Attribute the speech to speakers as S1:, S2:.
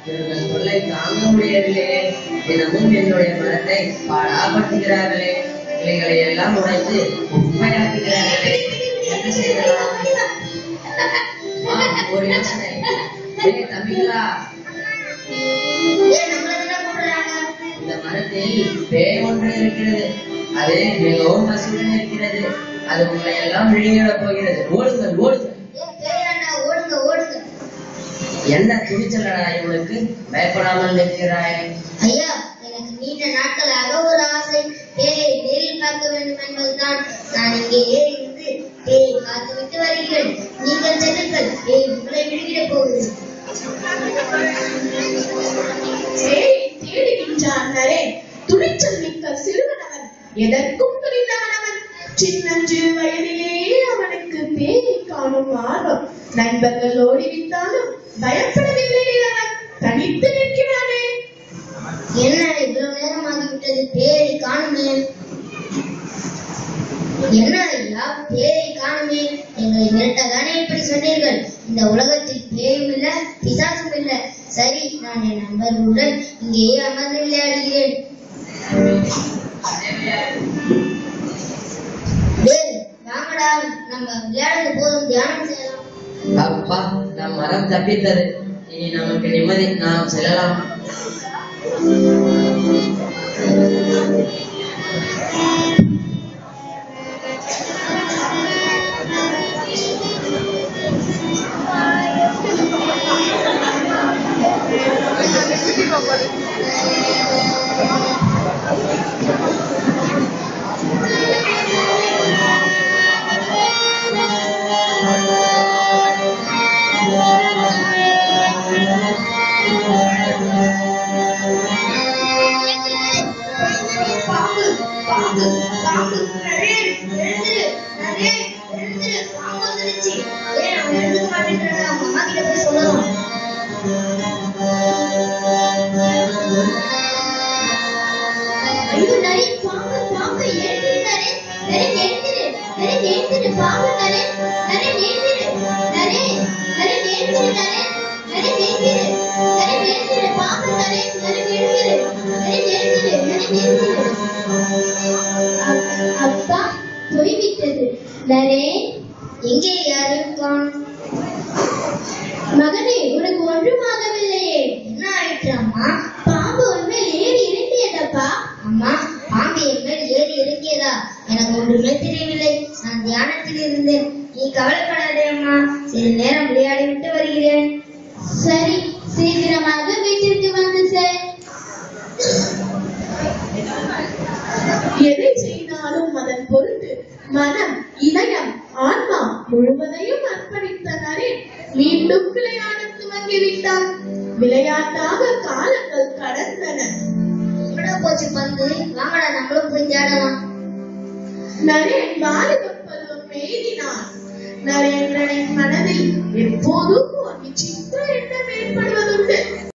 S1: இவர்கள் தொல்லை தாங்க முடியவில்லை தினமும் என்னுடைய மனத்தை பாடாப்படுத்துகிறார்களே இவைகளை எல்லாம் உடைத்து உண்மையாக்குகிறார்களே என்ன செய்யலாம் ஆ, ஒரு யோசனை ஏய், தம்பிகளா
S2: ஏன் நம்மள தானே கூப்பிடுறாங்க
S1: இந்த மரத்தில் பேய் ஒன்று இருக்கிறது அது மிகவும் பசுடன் இருக்கிறது அது உங்களை எல்லாம் விழுங்கிடப் போகிறது ஓடுங்கள் ஓடுங்கள்
S2: ஏன் பேயாண்டா ஓடுங்க ஓடுங்க
S1: என்ன துணிச்சலடா இவனுக்கு பயப்படாமல் நிற்கிறாய்
S2: ஐயா எனக்கு நீண்ட நாட்களாக ஒரு ஆசை பேயை நேரில் பார்க்க வேண்டும் என்பதுதான் நான் இங்கேயே இருந்து பேயை பார்த்து விட்டு வருகிறேன் நீங்கள் செல்லுங்கள் பேய் உங்களை விழுகிடப் போகுது
S3: பேயை தேடுகின்றான் நரேன் துணிச்சல் மிக்க சிறுவனவன் எதற்கும் துணிந்தவன் அவன் சின்னஞ்சிறு வயதிலேயே அவனுக்கு பேயை காணும் ஆர்வம் நண்பர்கள் ஓடிவிட்டாலும் பயப்படவில்லை அவன் தனித்து நிற்கிறானே
S2: என்ன இவ்வளவு நேரம் ஆகிவிட்டது பேயை காணுமே என்ன ஐயா பேயை காணுமே எங்களை மிரட்டதானே இப்படி சொன்னீர்கள் இந்த உலகத்தில் பேயும் இல்ல பிசாசும் இல்ல சரி நான் என் நண்பர்களுடன் இங்கேயே அமர்ந்து விளையாடுகிறேன் டேய், வாங்கடா நம்ம விளையாடுறது போதும் தியானம் செய்யலாம்
S1: அப்பா நம் மரம் தப்பித்தது இனி நமக்கு நிம்மதி நாம் செல்லலாம்
S3: பாம்பு பாம்பு பாம்பு நரேன்
S2: எழுந்துரு, நரேன், எழுந்துரு, பாம்பு வந்துடுச்சு. ஏய், அவன் எழுந்துக்க மாட்டேங்கிறானே, அவங்க அம்மா கிட்ட போய் சொல்லலாம். ஐயோ, நரேன், பாம்பு, பாம்பு, எழுந்துரு, நரேன். நரேன், எழுந்துரு. நரேன், எழுந்துரு, பாம்பு, நரேன். நரேன், எழுந்துரு. நரேன், நரேன், எழுந்துரு, நரேன். நரேன், எழுந்துரு. நரேன், எழுந்துரு, பாம்பு, நரேன். நரேன், எழுந்துரு. நரேன், எழுந்துரு. நரேன், எழுந்துரு. அப்- அப்பா போய்விட்டது நரேன் எங்கே யாரும் காணோம் மகனே உனக்கு ஒன்றும் ஆகவில்லையே என்ன ஆயிற்று அம்மா பாம்பு உண்மையில் ஏறி இறங்கியதப்பா அம்மா பாம்பு என் மேல் ஏறி இறங்கியதா எனக்கு ஒன்றுமே தெரியவில்லை நான் தியானத்தில் இருந்தேன் நீ கவலைப்படாதே அம்மா சிறிது நேரம் விளையாடி விட்டு வருகிறேன் சரி சீக்கிரமாக வீட்டிற்கு வந்து சேர்
S3: எதை செய்தாலும் அதன் பொருட்டு மனம் இதயம் ஆன்மா முழுவதையும் அர்ப்பணித்த நரேன் மீண்டும் விளையாட துவங்கி விட்டான் விளையாட்டாக காலங்கள் கடந்தன
S2: எங்கடா போச்சு பந்து வாங்கடா நம்மளும் போய் தேடலாம்
S3: நரேன் வாலிப பருவம் எய்தினான் நரேந்திரனின் மனதில் எப்போதும் ஒரு விசித்திர எண்ணம் ஏற்படுவது